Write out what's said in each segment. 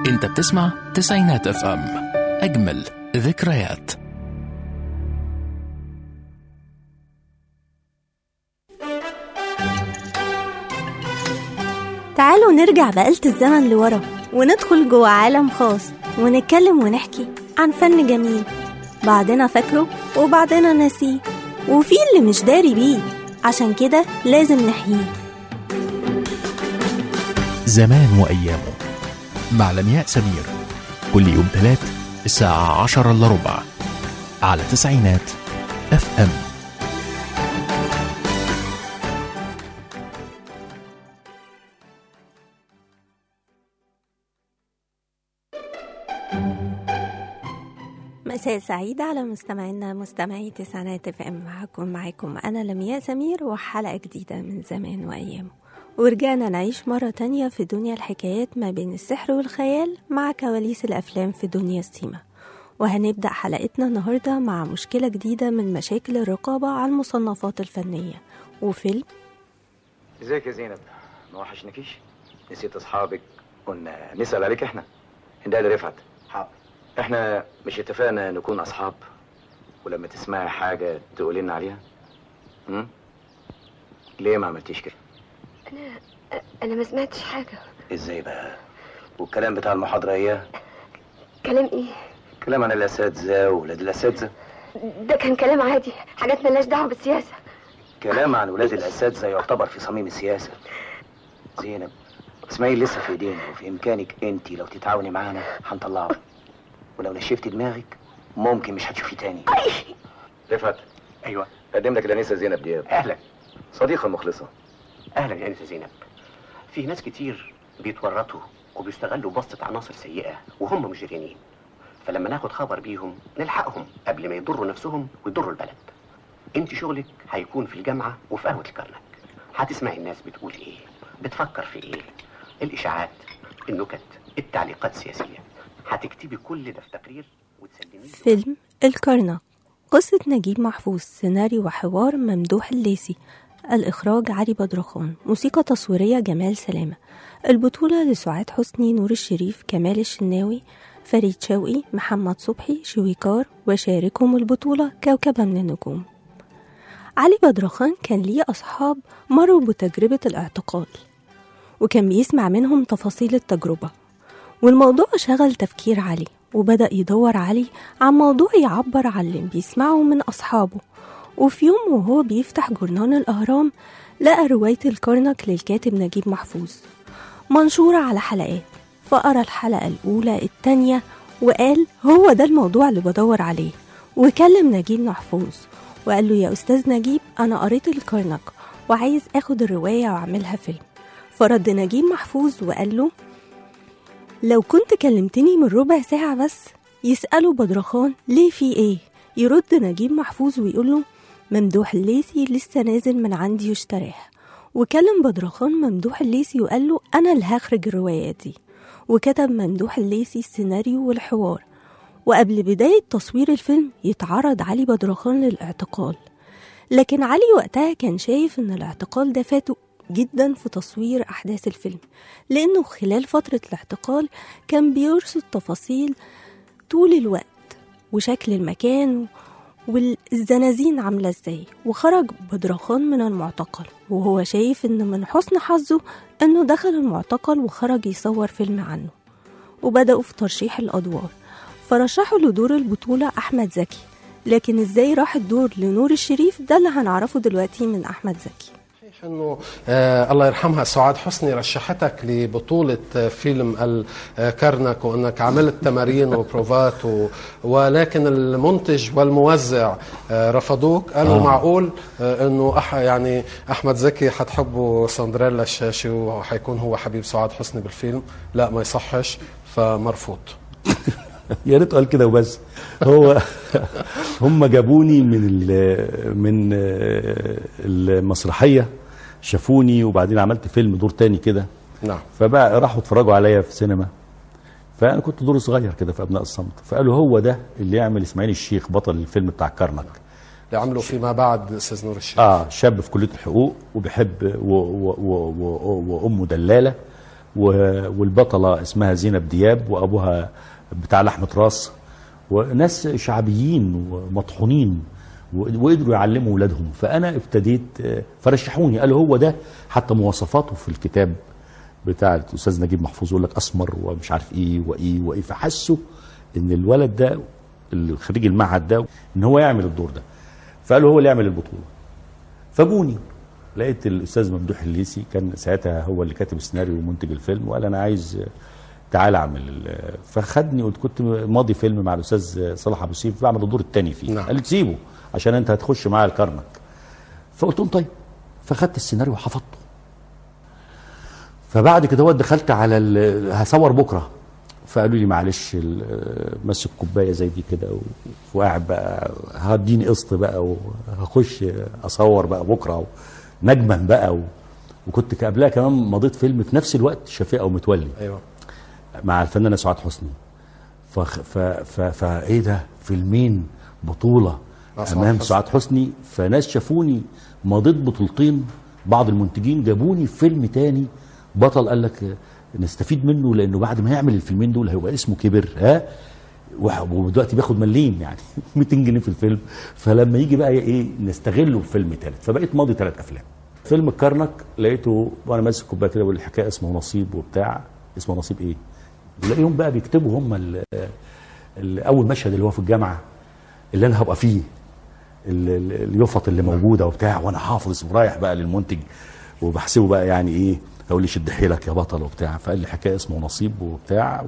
انت بتسمع تسعينات اف ام اجمل ذكريات تعالوا نرجع بآلة الزمن لورا وندخل جوه عالم خاص ونتكلم ونحكي عن فن جميل بعضنا فاكره وبعضنا ناسيه وفي اللي مش داري بيه عشان كده لازم نحييه زمان وأيامه مع لمياء سمير كل يوم ثلاث الساعة عشرة إلا ربع على تسعينات اف ام مساء سعيد على مستمعينا مستمعي تسعينات اف ام معاكم معاكم انا لمياء سمير وحلقة جديدة من زمان وايامه ورجعنا نعيش مرة تانية في دنيا الحكايات ما بين السحر والخيال مع كواليس الأفلام في دنيا السيما وهنبدأ حلقتنا النهاردة مع مشكلة جديدة من مشاكل الرقابة على المصنفات الفنية وفيلم ازيك يا زينب ما وحشنكيش نسيت اصحابك كنا نسال عليك احنا ده رفعت حاضر احنا مش اتفقنا نكون اصحاب ولما تسمعي حاجه تقولي لنا عليها امم ليه ما عملتيش كده انا ما سمعتش حاجه ازاي بقى والكلام بتاع المحاضره ايه كلام ايه كلام عن الاساتذه وولاد الاساتذه ده كان كلام عادي حاجات ملهاش دعوه بالسياسه كلام عن ولاد الاساتذه يعتبر في صميم السياسه زينب اسماعيل لسه في ايدينا وفي امكانك انت لو تتعاوني معانا هنطلعه ولو نشفت دماغك ممكن مش هتشوفي تاني رفعت ايوه قدم لك الانسه زينب دياب اهلا صديقه مخلصه اهلا يا انسه زينب في ناس كتير بيتورطوا وبيستغلوا بسطة عناصر سيئة وهم مجرمين فلما ناخد خبر بيهم نلحقهم قبل ما يضروا نفسهم ويضروا البلد انت شغلك هيكون في الجامعة وفي قهوة الكرنك هتسمعي الناس بتقول ايه بتفكر في ايه الاشاعات النكت التعليقات السياسية هتكتبي كل ده في تقرير وتسلميه فيلم الكرنك قصة نجيب محفوظ سيناريو وحوار ممدوح الليثي الإخراج علي بدرخان موسيقى تصويرية جمال سلامة البطولة لسعاد حسني نور الشريف كمال الشناوي فريد شوقي محمد صبحي شويكار وشاركهم البطولة كوكبة من النجوم علي بدرخان كان ليه أصحاب مروا بتجربة الاعتقال وكان بيسمع منهم تفاصيل التجربة والموضوع شغل تفكير علي وبدأ يدور علي عن موضوع يعبر عن اللي بيسمعه من أصحابه وفي يوم وهو بيفتح جورنال الأهرام لقى رواية الكرنك للكاتب نجيب محفوظ منشورة على حلقات فقرا الحلقة الأولى التانية وقال هو ده الموضوع اللي بدور عليه وكلم نجيب محفوظ وقال له يا أستاذ نجيب أنا قريت الكرنك وعايز أخد الرواية وأعملها فيلم فرد نجيب محفوظ وقال له لو كنت كلمتني من ربع ساعة بس يسأله بدرخان ليه في ايه يرد نجيب محفوظ ويقول له ممدوح الليثي لسه نازل من عندي واشتراها وكلم بدرخان ممدوح الليثي وقال له انا اللي هخرج الرواية دي وكتب ممدوح الليثي السيناريو والحوار وقبل بداية تصوير الفيلم يتعرض علي بدرخان للاعتقال لكن علي وقتها كان شايف ان الاعتقال ده فاته جدا في تصوير أحداث الفيلم لأنه خلال فترة الاعتقال كان بيرصد تفاصيل طول الوقت وشكل المكان والزنازين عاملة ازاي وخرج بدرخان من المعتقل وهو شايف ان من حسن حظه انه دخل المعتقل وخرج يصور فيلم عنه وبدأوا في ترشيح الأدوار فرشحوا لدور البطولة أحمد زكي لكن ازاي راح الدور لنور الشريف ده اللي هنعرفه دلوقتي من أحمد زكي انه آه الله يرحمها سعاد حسني رشحتك لبطوله آه فيلم الكرنك وانك عملت تمارين وبروفات و ولكن المنتج والموزع آه رفضوك قالوا آه. معقول آه انه أح يعني احمد زكي حتحبه سندريلا الشاشي وحيكون هو حبيب سعاد حسني بالفيلم لا ما يصحش فمرفوض يا ريت قال كده وبس هو هم جابوني من من المسرحيه شافوني وبعدين عملت فيلم دور تاني كده نعم فبقى راحوا اتفرجوا عليا في سينما فانا كنت دور صغير كده في ابناء الصمت فقالوا هو ده اللي يعمل اسماعيل الشيخ بطل الفيلم بتاع كرنك اللي عمله فيما بعد استاذ نور الشيخ اه شاب في كليه الحقوق وبيحب وامه دلاله و- والبطله اسمها زينب دياب وابوها بتاع لحمه راس وناس شعبيين ومطحونين و- وقدروا يعلموا اولادهم فانا ابتديت آه، فرشحوني قالوا هو ده حتى مواصفاته في الكتاب بتاع الاستاذ نجيب محفوظ يقول لك اسمر ومش عارف ايه وايه وايه فحسوا ان الولد ده اللي خريج المعهد ده ان هو يعمل الدور ده فقالوا هو اللي يعمل البطوله فجوني لقيت الاستاذ ممدوح الليسي كان ساعتها هو اللي كاتب السيناريو ومنتج الفيلم وقال انا عايز آه، تعالى اعمل ال- فخدني قلت كنت ماضي فيلم مع الاستاذ صلاح ابو سيف بعمل الدور الثاني فيه نعم. قال لي تسيبه عشان انت هتخش معايا الكرنك فقلت لهم طيب فخدت السيناريو وحفظته فبعد كده هو دخلت على ال- هصور بكره فقالوا لي معلش ال- ماسك كوبايه زي دي كده و- وقاعد بقى هديني قسط بقى وهخش اصور بقى بكره نجما بقى و... وكنت قبلها كمان مضيت فيلم في نفس الوقت شفيقه ومتولي ايوه مع الفنانه سعاد حسني فخ... ف... ف... فايه ده فيلمين بطوله مع سعاد امام حسني. سعاد حسني فناس شافوني مضيت بطولتين بعض المنتجين جابوني في فيلم تاني بطل قال لك آه، نستفيد منه لانه بعد ما يعمل الفيلمين دول هيبقى اسمه كبر ها وح- ودلوقتي بياخد مليم يعني 200 جنيه في الفيلم فلما يجي بقى ايه نستغله في فيلم ثالث فبقيت ماضي ثلاث افلام فيلم الكرنك لقيته وانا ماسك كوبايه كده بقول الحكايه اسمه نصيب وبتاع اسمه نصيب ايه؟ تلاقيهم بقى بيكتبوا هم ال- ال- اول مشهد اللي هو في الجامعه اللي انا هبقى فيه ال- ال- اليفط اللي موجوده وبتاع وانا حافظ ورايح بقى للمنتج وبحسبه بقى يعني ايه اقول لي شد حيلك يا بطل وبتاع فقال لي حكايه اسمه نصيب وبتاع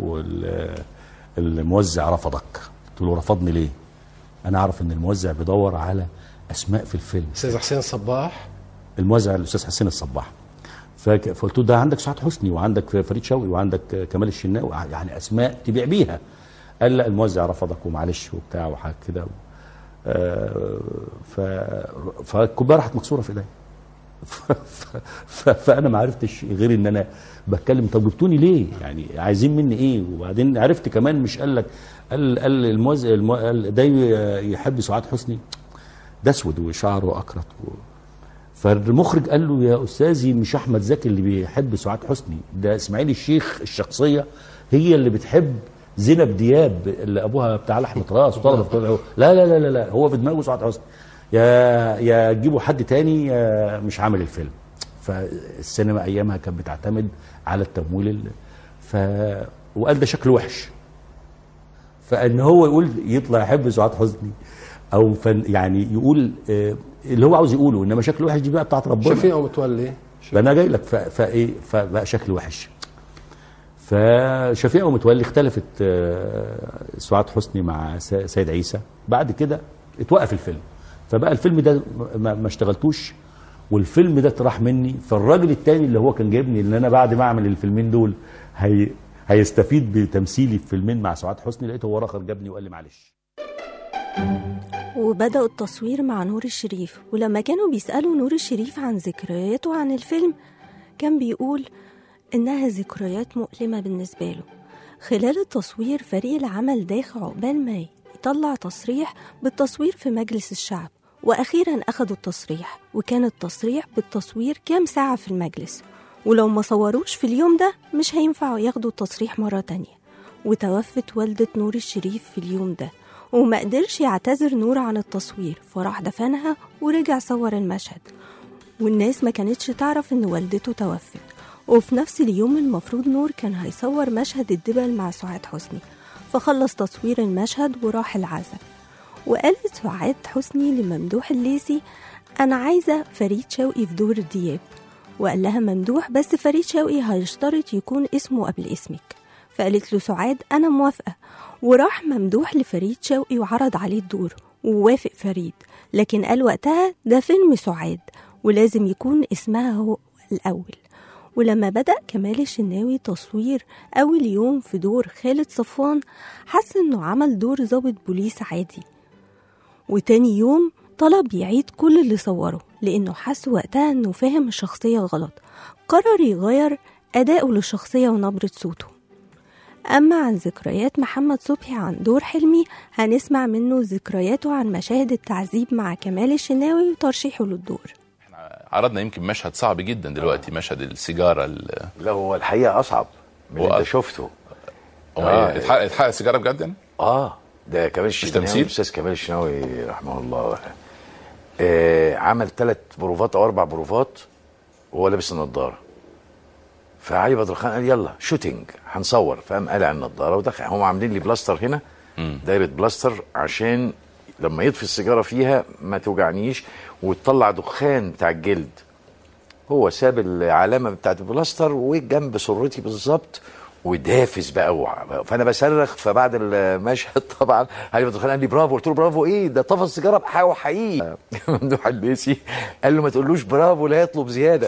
والموزع رفضك قلت له رفضني ليه؟ انا اعرف ان الموزع بيدور على اسماء في الفيلم استاذ حسين صباح الموزع الاستاذ حسين الصباح فك- فقلت له ده عندك سعاد حسني وعندك فريد شوقي وعندك كمال الشناوي يعني اسماء تبيع بيها قال لا الموزع رفضك ومعلش وبتاع وحاجه كده آه، ف فالكوبايه راحت مكسوره في ايديا ف- ف- ف- فانا ما عرفتش غير ان انا بتكلم طب جبتوني ليه؟ يعني عايزين مني ايه؟ وبعدين عرفت كمان مش قال لك قال قال الموزع المو... قال ده يحب سعاد حسني ده اسود وشعره اكرت و... فالمخرج قال له يا استاذي مش احمد زكي اللي بيحب سعاد حسني ده اسماعيل الشيخ الشخصيه هي اللي بتحب زينب دياب اللي ابوها بتاع لحمه راس وطلبه في كل- لا لا لا لا لا هو في دماغه سعاد حسني يا يا تجيبوا حد تاني يا مش عامل الفيلم فالسينما ايامها كانت بتعتمد على التمويل ال- ف وقال ده شكله وحش فان هو يقول يطلع يحب سعاد حسني او فن يعني يقول آه، اللي هو عاوز يقوله انما شكله وحش دي بقى بتاعت ربنا شفيق ومتولي ده انا جاي لك ف- فايه فبقى شكل وحش فشفيقه ومتولي اختلفت آه، سعاد حسني مع س- سيد عيسى بعد كده اتوقف الفيلم فبقى الفيلم ده ما, ما اشتغلتوش والفيلم ده اتراح مني فالراجل التاني اللي هو كان جايبني ان انا بعد ما اعمل الفيلمين دول هي هيستفيد بتمثيلي في فيلمين مع سعاد حسني لقيته هو اخر جابني وقال لي معلش وبدأوا التصوير مع نور الشريف ولما كانوا بيسألوا نور الشريف عن ذكرياته عن الفيلم كان بيقول إنها ذكريات مؤلمة بالنسبة له خلال التصوير فريق العمل داخل عقبال ما يطلع تصريح بالتصوير في مجلس الشعب وأخيرا أخدوا التصريح وكان التصريح بالتصوير كام ساعة في المجلس ولو ما صوروش في اليوم ده مش هينفعوا ياخدوا التصريح مرة تانية وتوفت والدة نور الشريف في اليوم ده وما قدرش يعتذر نور عن التصوير فراح دفنها ورجع صور المشهد والناس ما كانتش تعرف ان والدته توفت وفي نفس اليوم المفروض نور كان هيصور مشهد الدبل مع سعاد حسني فخلص تصوير المشهد وراح العزاء وقالت سعاد حسني لممدوح الليثي أنا عايزة فريد شوقي في دور دياب وقال لها ممدوح بس فريد شوقي هيشترط يكون اسمه قبل اسمك فقالت له سعاد أنا موافقة وراح ممدوح لفريد شوقي وعرض عليه الدور ووافق فريد لكن قال وقتها ده فيلم سعاد ولازم يكون اسمها هو الأول ولما بدأ كمال الشناوي تصوير أول يوم في دور خالد صفوان حس إنه عمل دور ضابط بوليس عادي وتاني يوم طلب يعيد كل اللي صوره لأنه حس وقتها إنه فاهم الشخصية غلط قرر يغير أداؤه للشخصية ونبرة صوته أما عن ذكريات محمد صبحي عن دور حلمي هنسمع منه ذكرياته عن مشاهد التعذيب مع كمال الشناوي وترشيحه للدور احنا عرضنا يمكن مشهد صعب جدا دلوقتي مشهد السيجاره ال- لا هو الحقيقه اصعب من هو اللي انت أص- شفته هو آه. إيه؟ اتحقق اتحقق السيجاره بجد يعني؟ اه ده كمال الشناوي تمثيل؟ الاستاذ كمال الشناوي رحمه الله آه عمل ثلاث بروفات او اربع بروفات وهو لابس النضاره فعلي بدر خان قال يلا شوتينج هنصور فقام قلع النضاره ودخل هم عاملين لي بلاستر هنا دايره بلاستر عشان لما يطفي السيجاره فيها ما توجعنيش وتطلع دخان بتاع الجلد هو ساب العلامه بتاعت البلاستر وجنب سرتي بالظبط ودافس بقى وع- فانا بصرخ فبعد المشهد طبعا علي بدر خان قال لي برافو قلت له برافو ايه ده طفى السيجاره بحاجه حقيقي ممدوح الليسي قال له ما تقولوش برافو لا يطلب زياده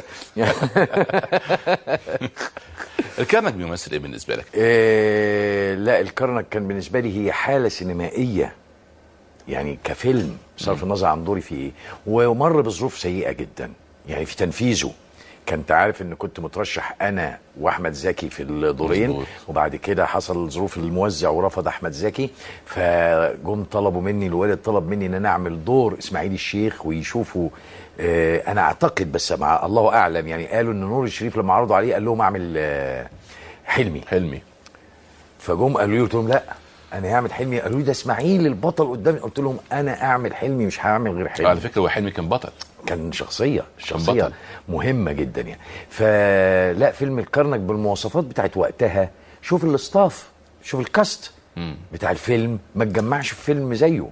الكرنك بيمثل ايه بالنسبه لك؟ إيه لا الكرنك كان بالنسبه لي هي حاله سينمائيه يعني كفيلم بصرف النظر عن دوري فيه ايه ومر بظروف سيئه جدا يعني في تنفيذه كنت عارف ان كنت مترشح انا واحمد زكي في الدورين مظبوط. وبعد كده حصل ظروف الموزع ورفض احمد زكي فجم طلبوا مني الوالد طلب مني ان انا اعمل دور اسماعيل الشيخ ويشوفوا آه انا اعتقد بس مع الله اعلم يعني قالوا ان نور الشريف لما عرضوا عليه قال لهم اعمل آه حلمي حلمي فجم قالوا لي قلت لهم لا انا هعمل حلمي قالوا لي ده اسماعيل البطل قدامي قلت لهم انا اعمل حلمي مش هعمل غير حلمي على فكره هو حلمي كان بطل كان شخصيه شخصيه بطل. مهمه جدا يعني فلا فيلم الكرنك بالمواصفات بتاعت وقتها شوف الاستاف شوف الكاست بتاع الفيلم ما تجمعش في فيلم زيه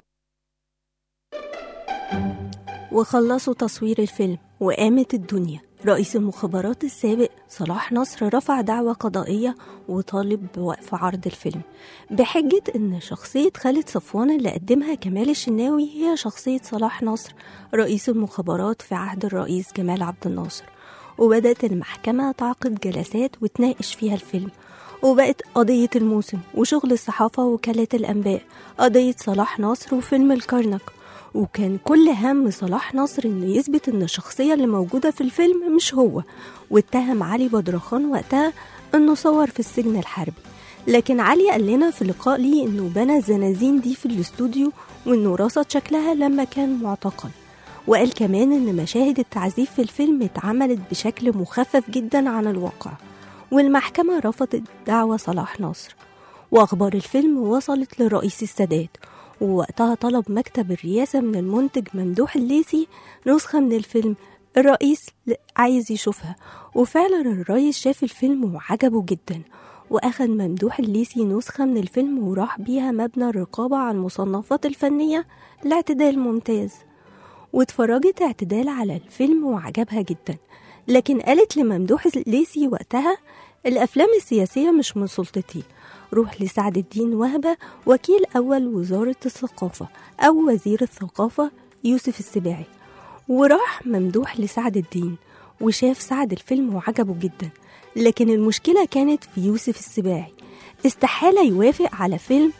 وخلصوا تصوير الفيلم وقامت الدنيا رئيس المخابرات السابق صلاح نصر رفع دعوى قضائية وطالب بوقف عرض الفيلم بحجة إن شخصية خالد صفوان اللي قدمها كمال الشناوي هي شخصية صلاح نصر رئيس المخابرات في عهد الرئيس جمال عبد الناصر وبدأت المحكمة تعقد جلسات وتناقش فيها الفيلم وبقت قضية الموسم وشغل الصحافة ووكالة الأنباء قضية صلاح نصر وفيلم الكرنك وكان كل هم صلاح نصر انه يثبت ان الشخصية اللي موجودة في الفيلم مش هو واتهم علي بدرخان وقتها انه صور في السجن الحربي لكن علي قال لنا في لقاء ليه انه بنى الزنازين دي في الاستوديو وانه رصد شكلها لما كان معتقل وقال كمان ان مشاهد التعذيب في الفيلم اتعملت بشكل مخفف جدا عن الواقع والمحكمة رفضت دعوى صلاح نصر وأخبار الفيلم وصلت لرئيس السادات ووقتها طلب مكتب الرئاسة من المنتج ممدوح الليثي نسخة من الفيلم الرئيس ل- عايز يشوفها وفعلا الرئيس شاف الفيلم وعجبه جدا وأخد ممدوح الليثي نسخة من الفيلم وراح بيها مبنى الرقابة على المصنفات الفنية لاعتدال ممتاز واتفرجت اعتدال على الفيلم وعجبها جدا لكن قالت لممدوح الليثي وقتها الأفلام السياسية مش من سلطتي روح لسعد الدين وهبة وكيل أول وزارة الثقافة أو وزير الثقافة يوسف السباعي وراح ممدوح لسعد الدين وشاف سعد الفيلم وعجبه جدا لكن المشكلة كانت في يوسف السباعي استحالة يوافق على فيلم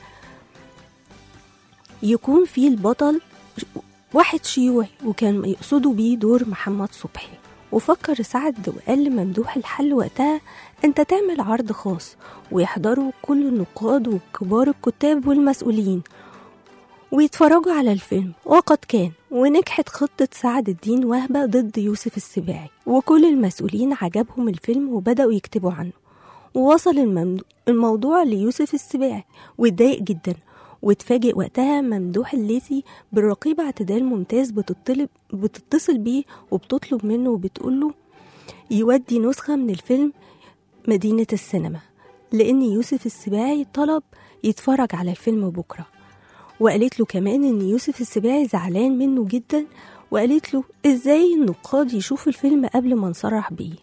يكون فيه البطل واحد شيوعي وكان يقصدوا بيه دور محمد صبحي وفكر سعد وقال لممدوح الحل وقتها انت تعمل عرض خاص ويحضروا كل النقاد وكبار الكتاب والمسؤولين ويتفرجوا على الفيلم وقد كان ونجحت خطة سعد الدين وهبة ضد يوسف السباعي وكل المسؤولين عجبهم الفيلم وبدأوا يكتبوا عنه ووصل الممدو... الموضوع ليوسف السباعي واتضايق جدا واتفاجئ وقتها ممدوح الليثي بالرقيب اعتدال ممتاز بتطلب بتتصل بيه وبتطلب منه وبتقوله يودي نسخة من الفيلم مدينة السينما لأن يوسف السباعي طلب يتفرج على الفيلم بكرة وقالت له كمان إن يوسف السباعي زعلان منه جدا وقالت له إزاي النقاد يشوفوا الفيلم قبل ما نصرح بيه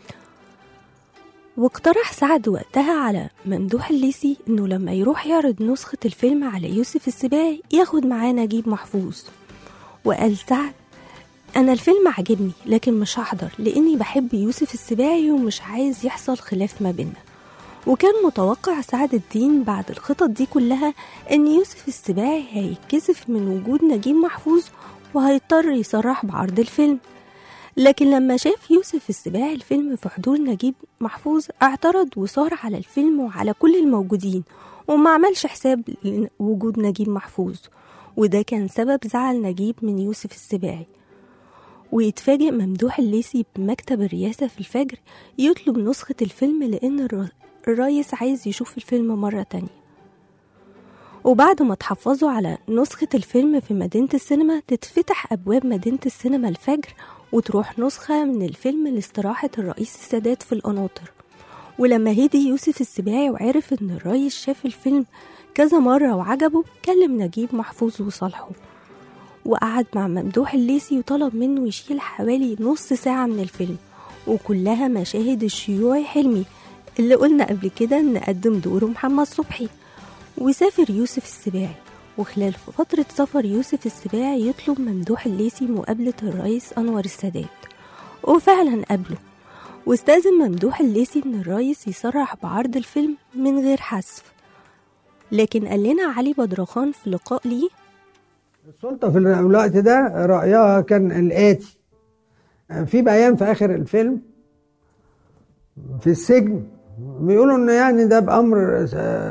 واقترح سعد وقتها على ممدوح الليثي انه لما يروح يعرض نسخة الفيلم على يوسف السباعي ياخد معاه نجيب محفوظ وقال سعد انا الفيلم عجبني لكن مش هحضر لاني بحب يوسف السباعي ومش عايز يحصل خلاف ما بينا وكان متوقع سعد الدين بعد الخطط دي كلها ان يوسف السباعي هيتكسف من وجود نجيب محفوظ وهيضطر يصرح بعرض الفيلم لكن لما شاف يوسف السباعي الفيلم في حضور نجيب محفوظ اعترض وصار على الفيلم وعلى كل الموجودين وما عملش حساب لوجود نجيب محفوظ وده كان سبب زعل نجيب من يوسف السباعي ويتفاجئ ممدوح الليثي بمكتب الرئاسة في الفجر يطلب نسخة الفيلم لأن الر- الرئيس عايز يشوف الفيلم مرة تانية وبعد ما تحفظوا على نسخة الفيلم في مدينة السينما تتفتح أبواب مدينة السينما الفجر وتروح نسخة من الفيلم لاستراحة الرئيس السادات في القناطر ولما هدي يوسف السباعي وعرف إن الرئيس شاف الفيلم كذا مرة وعجبه كلم نجيب محفوظ وصالحه وقعد مع ممدوح الليثي وطلب منه يشيل حوالي نص ساعة من الفيلم وكلها مشاهد الشيوعي حلمي اللي قلنا قبل كده إن قدم دوره محمد صبحي وسافر يوسف السباعي وخلال فترة سفر يوسف السباعي يطلب ممدوح الليثي مقابلة الرئيس أنور السادات وفعلا قابله واستأذن ممدوح الليثي من الرئيس يصرح بعرض الفيلم من غير حذف لكن قال لنا علي بدرخان في لقاء ليه السلطة في الوقت ده رأيها كان الآتي في بيان في آخر الفيلم في السجن بيقولوا إن يعني ده بأمر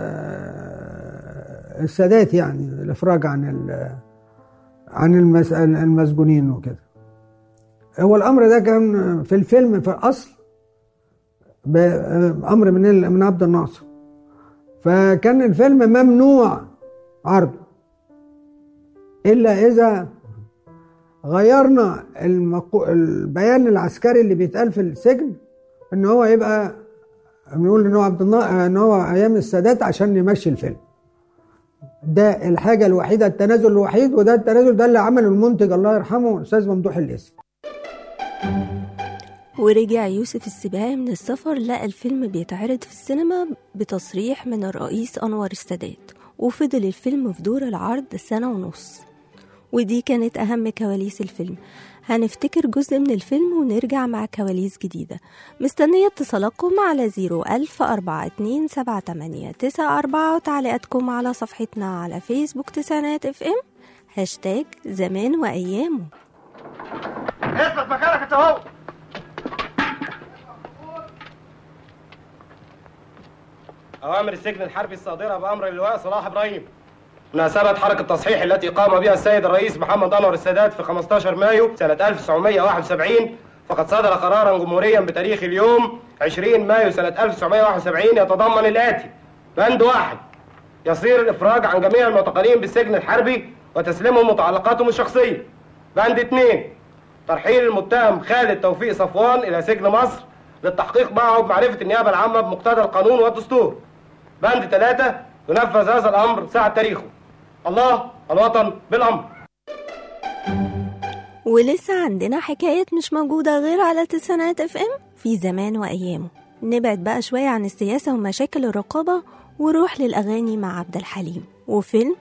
آه، السادات يعني الإفراج عن ال- عن المس- المسجونين وكده هو الأمر ده كان في الفيلم في الأصل بأمر من ال- من عبد الناصر فكان الفيلم ممنوع عرضه الا اذا غيرنا المقو... البيان العسكري اللي بيتقال في السجن ان هو يبقى بنقول ان هو عبد الله ان هو ايام السادات عشان نمشي الفيلم ده الحاجه الوحيده التنازل الوحيد وده التنازل ده اللي عمله المنتج الله يرحمه الاستاذ ممدوح الليثي ورجع يوسف السباعي من السفر لقى الفيلم بيتعرض في السينما بتصريح من الرئيس أنور السادات وفضل الفيلم في دور العرض سنة ونص ودي كانت أهم كواليس الفيلم هنفتكر جزء من الفيلم ونرجع مع كواليس جديدة مستنية اتصالاتكم على 010427894 وتعليقاتكم على صفحتنا على فيسبوك تسعينات اف ام هاشتاج زمان وأيامه اثبت مكانك انت اهو أوامر السجن الحربي الصادرة بأمر اللواء صلاح إبراهيم مناسبة حركة التصحيح التي قام بها السيد الرئيس محمد أنور السادات في 15 مايو سنة 1971 فقد صدر قرارا جمهوريا بتاريخ اليوم 20 مايو سنة 1971 يتضمن الآتي بند واحد يصير الإفراج عن جميع المعتقلين بالسجن الحربي وتسليمهم متعلقاتهم الشخصية بند اثنين ترحيل المتهم خالد توفيق صفوان إلى سجن مصر للتحقيق معه بمعرفة النيابة العامة بمقتضى القانون والدستور بند ثلاثة ينفذ هذا الأمر ساعة تاريخه الله الوطن بالأمر ولسه عندنا حكايات مش موجودة غير على تسعينات اف ام في زمان وأيامه نبعد بقى شوية عن السياسة ومشاكل الرقابة وروح للأغاني مع عبد الحليم وفيلم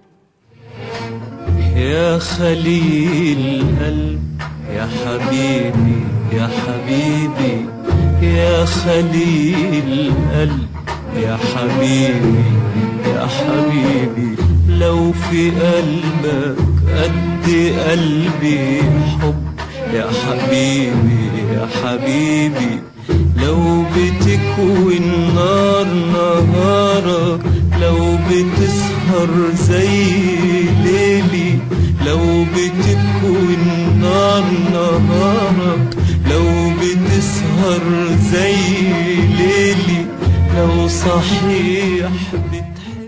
يا خليل قلب يا حبيبي يا حبيبي يا خليل قلب يا حبيبي يا حبيبي لو في قلبك قد قلبي حب يا حبيبي يا حبيبي لو بتكوي النار نهارك لو بتسهر زي ليلي لو بتكوي النار نهارك لو بتسهر زي ليلي لو صحيح بتحب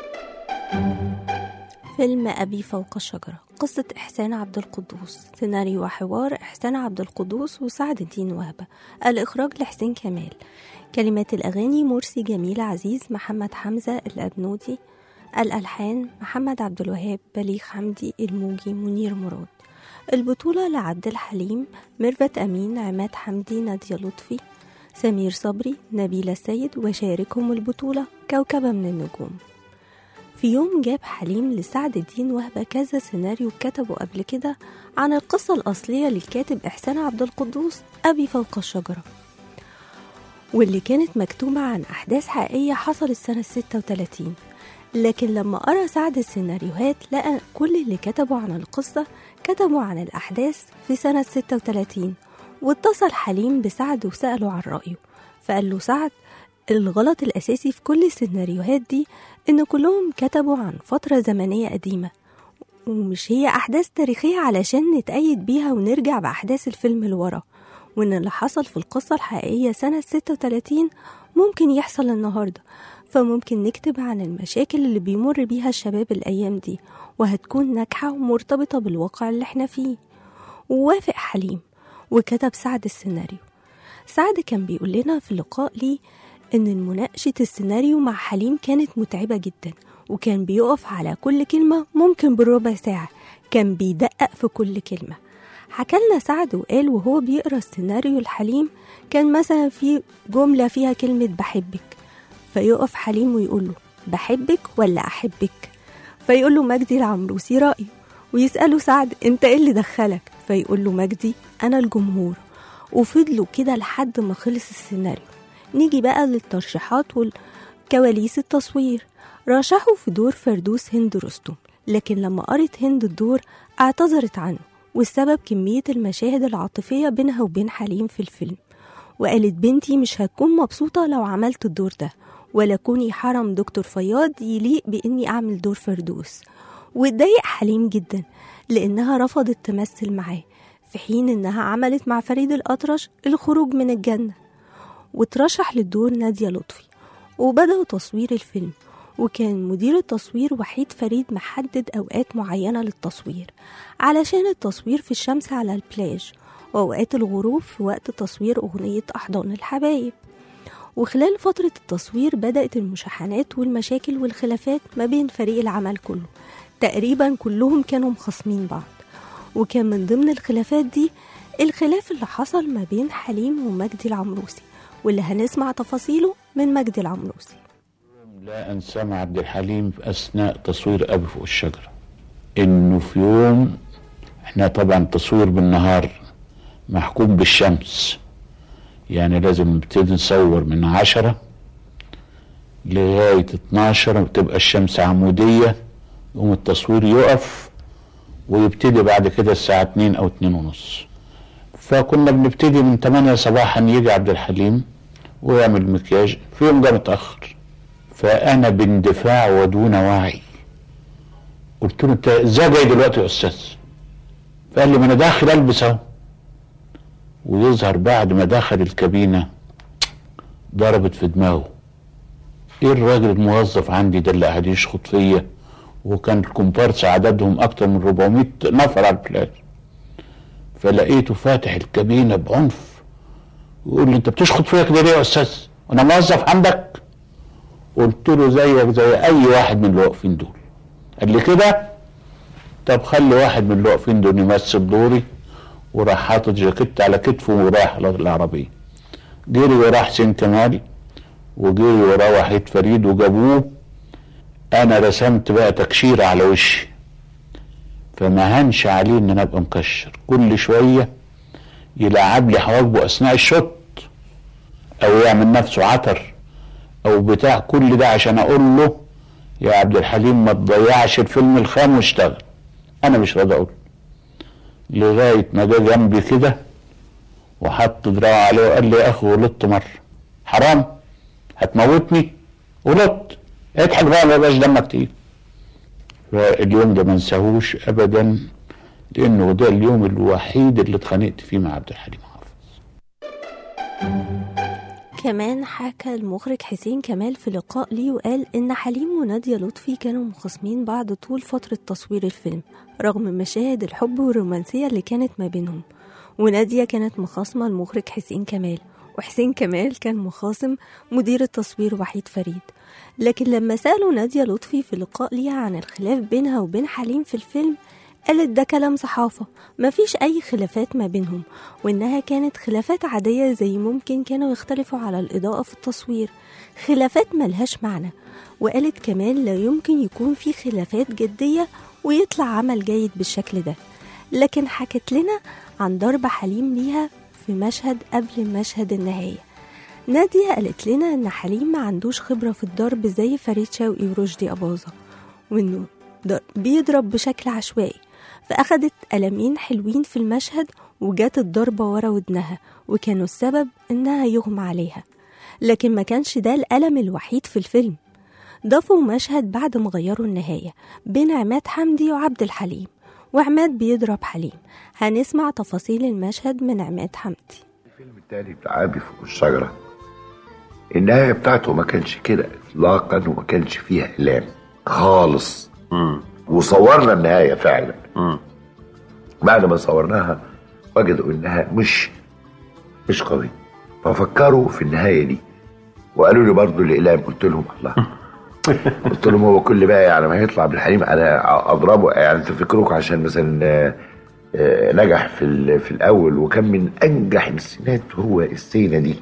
فيلم أبي فوق الشجرة قصة إحسان عبد القدوس سيناريو وحوار إحسان عبد القدوس وسعد الدين وهبة الإخراج لحسين كمال كلمات الأغاني مرسي جميل عزيز محمد حمزة الأبنودي الألحان محمد عبد الوهاب بليغ حمدي الموجي منير مراد البطولة لعبد الحليم ميرفت أمين عماد حمدي نادية لطفي سمير صبري نبيلة السيد وشاركهم البطولة كوكبة من النجوم في يوم جاب حليم لسعد الدين وهبة كذا سيناريو كتبه قبل كده عن القصة الأصلية للكاتب إحسان عبد القدوس أبي فوق الشجرة واللي كانت مكتوبة عن أحداث حقيقية حصلت سنة 36 لكن لما قرأ سعد السيناريوهات لقى كل اللي كتبوا عن القصة كتبوا عن الأحداث في سنة 36 واتصل حليم بسعد وسأله عن رأيه فقال له سعد الغلط الأساسي في كل السيناريوهات دي إن كلهم كتبوا عن فترة زمنية قديمة ومش هي أحداث تاريخية علشان نتأيد بيها ونرجع بأحداث الفيلم لورا وإن اللي حصل في القصة الحقيقية سنة 36 ممكن يحصل النهاردة فممكن نكتب عن المشاكل اللي بيمر بيها الشباب الأيام دي وهتكون ناجحة ومرتبطة بالواقع اللي احنا فيه ووافق حليم وكتب سعد السيناريو سعد كان بيقول لنا في لقاء ليه إن مناقشة السيناريو مع حليم كانت متعبة جدا وكان بيقف على كل كلمة ممكن بالربع ساعة كان بيدقق في كل كلمة حكالنا سعد وقال وهو بيقرا السيناريو الحليم كان مثلا في جملة فيها كلمة بحبك فيقف حليم ويقول له بحبك ولا أحبك فيقول له مجدي العمروسي رأيه ويسأله سعد انت ايه اللي دخلك فيقول له مجدي أنا الجمهور وفضلوا كده لحد ما خلص السيناريو نيجي بقى للترشيحات والكواليس التصوير رشحوا في دور فردوس هند رستم لكن لما قرت هند الدور اعتذرت عنه والسبب كمية المشاهد العاطفية بينها وبين حليم في الفيلم وقالت بنتي مش هتكون مبسوطة لو عملت الدور ده ولا كوني حرم دكتور فياض يليق بإني أعمل دور فردوس واتضايق حليم جدا لأنها رفضت تمثل معاه في حين إنها عملت مع فريد الأطرش الخروج من الجنة وترشح للدور نادية لطفي وبدأوا تصوير الفيلم وكان مدير التصوير وحيد فريد محدد أوقات معينة للتصوير علشان التصوير في الشمس على البلاج وأوقات الغروب في وقت تصوير أغنية أحضان الحبايب وخلال فترة التصوير بدأت المشاحنات والمشاكل والخلافات ما بين فريق العمل كله تقريبا كلهم كانوا مخاصمين بعض وكان من ضمن الخلافات دي الخلاف اللي حصل ما بين حليم ومجدي العمروسي واللي هنسمع تفاصيله من مجدي العمروسي لا انسى مع عبد الحليم في اثناء تصوير ابي فوق الشجره انه في يوم احنا طبعا تصوير بالنهار محكوم بالشمس يعني لازم نبتدي نصور من عشرة لغاية 12 وتبقى الشمس عمودية يقوم التصوير يقف ويبتدي بعد كده الساعة 2 أو 2 ونص فكنا بنبتدي من 8 صباحا يجي عبد الحليم ويعمل مكياج في يوم ده متأخر فأنا باندفاع ودون وعي قلت له أنت إزاي جاي دلوقتي يا أستاذ؟ فقال لي ما أنا داخل ألبس أهو ويظهر بعد ما دخل الكابينة ضربت في دماغه ايه الراجل الموظف عندي ده اللي قاعد يشخط فيا وكان الكومبارس عددهم اكتر من 400 نفر على البلاج فلقيته فاتح الكابينة بعنف ويقول لي انت بتشخط فيا كده ليه يا استاذ وانا موظف عندك قلت له زيك زي اي واحد من اللي واقفين دول قال لي كده طب خلي واحد من اللي واقفين دول يمثل دوري وراح حاطط جاكيت على كتفه ورايح العربية جري وراه حسين كمال وجري وراه وحيد فريد وجابوه انا رسمت بقى تكشير على وشي فما هنش عليه ان انا ابقى مكشر كل شوية يلعب لي حواجبه اثناء الشط او يعمل نفسه عطر او بتاع كل ده عشان اقول له يا عبد الحليم ما تضيعش الفيلم الخام واشتغل انا مش راضي اقول لغاية ما جه جنبي كده وحط دراعه عليه وقال لي يا اخي غلطت مرة حرام هتموتني غلطت اضحك بقى ما يبقاش دمك تقيل فاليوم ده ما انساهوش ابدا لانه ده اليوم الوحيد اللي اتخانقت فيه مع عبد الحليم كمان حكى المخرج حسين كمال في لقاء ليه وقال إن حليم ونادية لطفي كانوا مخاصمين بعض طول فترة تصوير الفيلم رغم مشاهد الحب والرومانسية اللي كانت ما بينهم ونادية كانت مخاصمة المخرج حسين كمال وحسين كمال كان مخاصم مدير التصوير وحيد فريد لكن لما سألوا نادية لطفي في لقاء ليها عن الخلاف بينها وبين حليم في الفيلم قالت ده كلام صحافة مفيش أي خلافات ما بينهم وإنها كانت خلافات عادية زي ممكن كانوا يختلفوا على الإضاءة في التصوير خلافات ملهاش معنى وقالت كمان لا يمكن يكون في خلافات جدية ويطلع عمل جيد بالشكل ده لكن حكت لنا عن ضرب حليم ليها في مشهد قبل مشهد النهاية نادية قالت لنا إن حليم ما عندوش خبرة في الضرب زي فريد شوقي ورشدي أباظة وإنه بيضرب بشكل عشوائي فأخدت قلمين حلوين في المشهد وجات الضربة ورا ودنها وكانوا السبب إنها يغمى عليها لكن ما كانش ده الألم الوحيد في الفيلم ضافوا مشهد بعد ما غيروا النهاية بين عماد حمدي وعبد الحليم وعماد بيضرب حليم هنسمع تفاصيل المشهد من عماد حمدي التاني بتاع عابي فوق الشجرة النهاية بتاعته ما كانش كده إطلاقا وما كانش فيها إعلام خالص وصورنا النهاية فعلا بعد ما صورناها وجدوا إنها مش مش قوية ففكروا في النهاية دي وقالوا لي برضه الإعلام قلت لهم الله قلت لهم هو كل بقى يعني ما هيطلع بالحليم انا اضربه يعني تفكروك عشان مثلا آه، آه، نجح في ال- في الاول وكان من انجح السنات هو السينه دي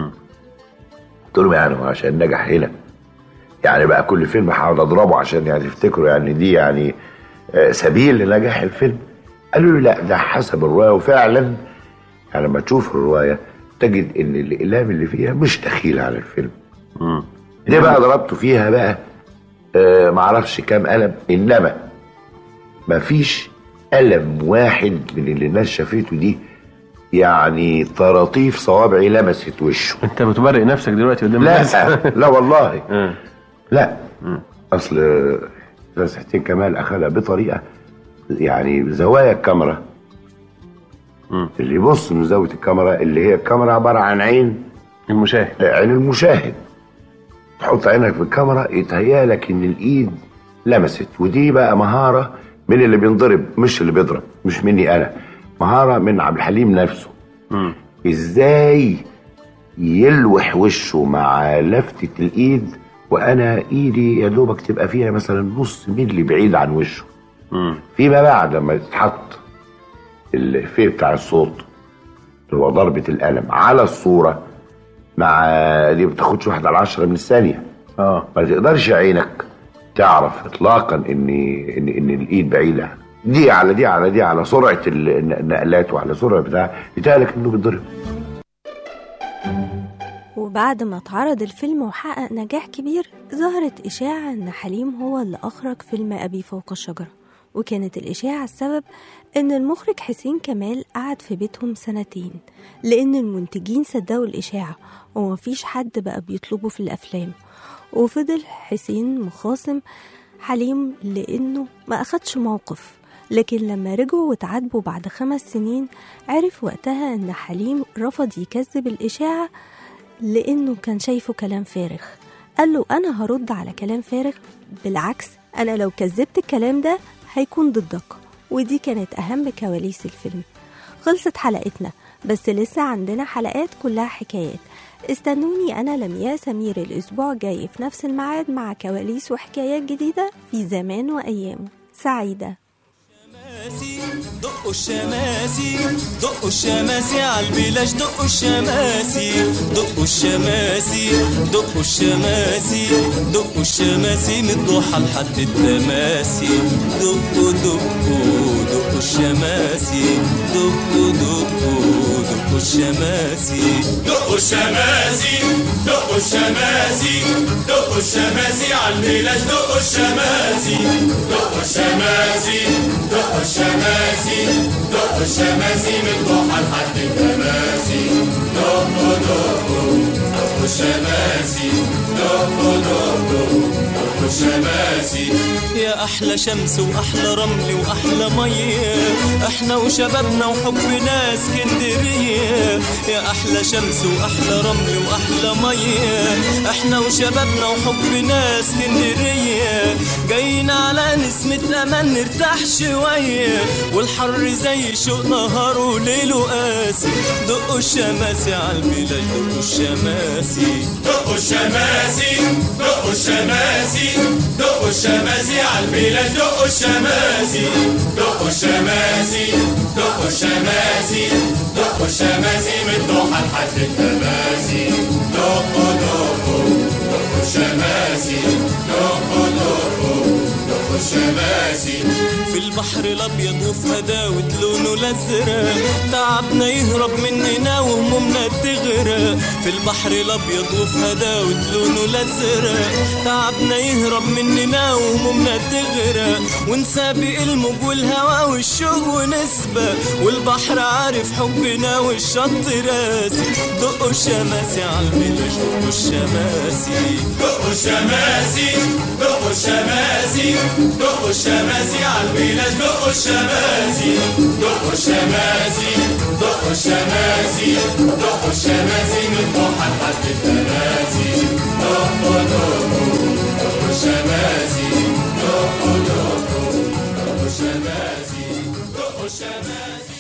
قلت لهم يعني هو عشان نجح هنا يعني بقى كل فيلم هقعد اضربه عشان يعني تفتكروا يعني دي يعني آه، سبيل لنجاح الفيلم قالوا لي لا ده حسب الروايه وفعلا يعني لما تشوف الروايه تجد ان الاقلام اللي فيها مش دخيل على الفيلم ليه بقى ضربته فيها بقى آه معرفش كام قلم انما مفيش قلم واحد من اللي الناس شافته دي يعني طراطيف صوابعي لمست وشه انت بتبرئ نفسك دلوقتي قدام لا الناس لا والله لا اصل استاذ حسين كمال اخذها بطريقه يعني زوايا الكاميرا اللي يبص من زاويه الكاميرا اللي هي الكاميرا عباره عن عين المشاهد عين المشاهد تحط عينك في الكاميرا يتهيأ لك ان الايد لمست ودي بقى مهاره من اللي بينضرب مش اللي بيضرب مش مني انا مهاره من عبد الحليم نفسه ازاي يلوح وشه مع لفتة الايد وانا ايدي يا دوبك تبقى فيها مثلا نص ملي بعيد عن وشه فيما بعد لما تتحط الفيه بتاع الصوت اللي هو ضربة القلم على الصورة مع دي ما بتاخدش واحد على عشرة من الثانية اه ما تقدرش عينك تعرف اطلاقا ان ان ان الايد بعيدة دي على دي على دي على سرعة ال- النقلات وعلى سرعة بتاع يتهيألك انه بيتضرب وبعد ما اتعرض الفيلم وحقق نجاح كبير ظهرت إشاعة إن حليم هو اللي أخرج فيلم أبي فوق الشجرة وكانت الإشاعة السبب إن المخرج حسين كمال قعد في بيتهم سنتين لأن المنتجين صدقوا الإشاعة ومفيش حد بقى بيطلبه في الأفلام وفضل حسين مخاصم حليم لأنه ما أخدش موقف لكن لما رجعوا واتعاتبوا بعد خمس سنين عرف وقتها إن حليم رفض يكذب الإشاعة لأنه كان شايفه كلام فارغ قال له أنا هرد على كلام فارغ بالعكس أنا لو كذبت الكلام ده هيكون ضدك ودي كانت أهم كواليس الفيلم خلصت حلقتنا بس لسه عندنا حلقات كلها حكايات استنوني أنا لمياء سمير الأسبوع الجاي في نفس الميعاد مع كواليس وحكايات جديدة في زمان وأيام سعيدة دقوا الشماسي دقوا الشماسي عالبلاش دقوا الشماسي دقوا الشماسي دقوا الشماسي دقوا الشماسي من الضحى لحد التماسي دقوا دقوا دقوا الشماسي دقوا دقوا دقوا الشماسي دقوا الشماسي دقوا الشماسي دقوا الشماسي عالبلاش دقوا الشماسي دقوا الشماسي دقوا الشماسي دقوا الشماسي من ضحى لحد التماسي دقوا دقوا دقوا الشماسي دقوا دقوا دقوا الشماسي يا احلى شمس واحلى رمل واحلى ميه احنا وشبابنا وحبنا اسكندريه يا احلى شمس واحلى رمل واحلى ميه احنا وشبابنا وحبنا اسكندريه جايين على نسمة امان نرتاح شويه والحر زي شوق نهار وليل قاسي دقوا الشماسي عالبلاد دقوا الشماسي دقوا الشماسي دقوا الشماسي دقوا الشماسي عالبلاد دقوا الشماسي دقوا الشماسي دقوا الشماسي دقوا الشماسي من ضحى لحد التماسي دقوا دقوا دقوا الشماسي دقوا دقوا دقوا الشماسي في البحر الابيض وفي هداوة لونه الازرق تعبنا يهرب مننا وهمومنا تغرق في البحر الابيض وفي هداوة لونه الازرق تعبنا يهرب مننا وهمومنا تغرق ونسابق الموج والهوا والشوق ونسبة والبحر عارف حبنا والشط راسي دقوا الشماسي عالملح دقوا الشماسي دقوا الشماسي دقوا الشماسي دقوا الشماسي عالبلاد دقوا الشماسي دقوا الشماسي دقوا الشماسي دقوا الشماسي من ضحى لحد التماسي دقوا دقوا دقوا الشماسي دقوا دقوا دقوا الشماسي دقوا الشماسي